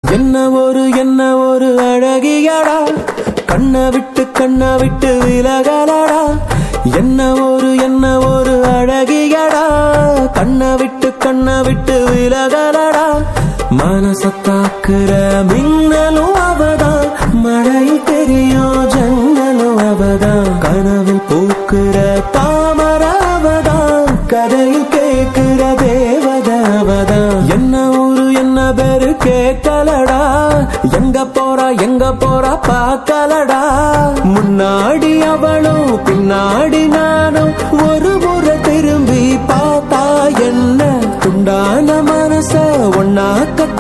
என்ன ஒரு என்ன ஒரு அழகியடா கண்ணை விட்டு கண்ணை விட்டு விலகலடா என்ன ஒரு என்ன ஒரு அழகியடா கண்ணை விட்டு கண்ணை விட்டு விலகலடா மனசத்தாக்குற மின்னலும் அவதான் மழையில் தெரியும் ஜன்னலும் அவதான் கனவில் பூக்குற தாமர அவதான் கதையில் கேட்கிற தேவதாவதான் என்ன ஊரு என்ன பேரு கேட்கலடா எங்க போறா எங்க போறா பார்க்கலடா முன்னாடி அவளும் பின்னாடி நானும் ஒரு முறை திரும்பி பார்த்தா என்ன துண்டான மனச ஒன்னாக்க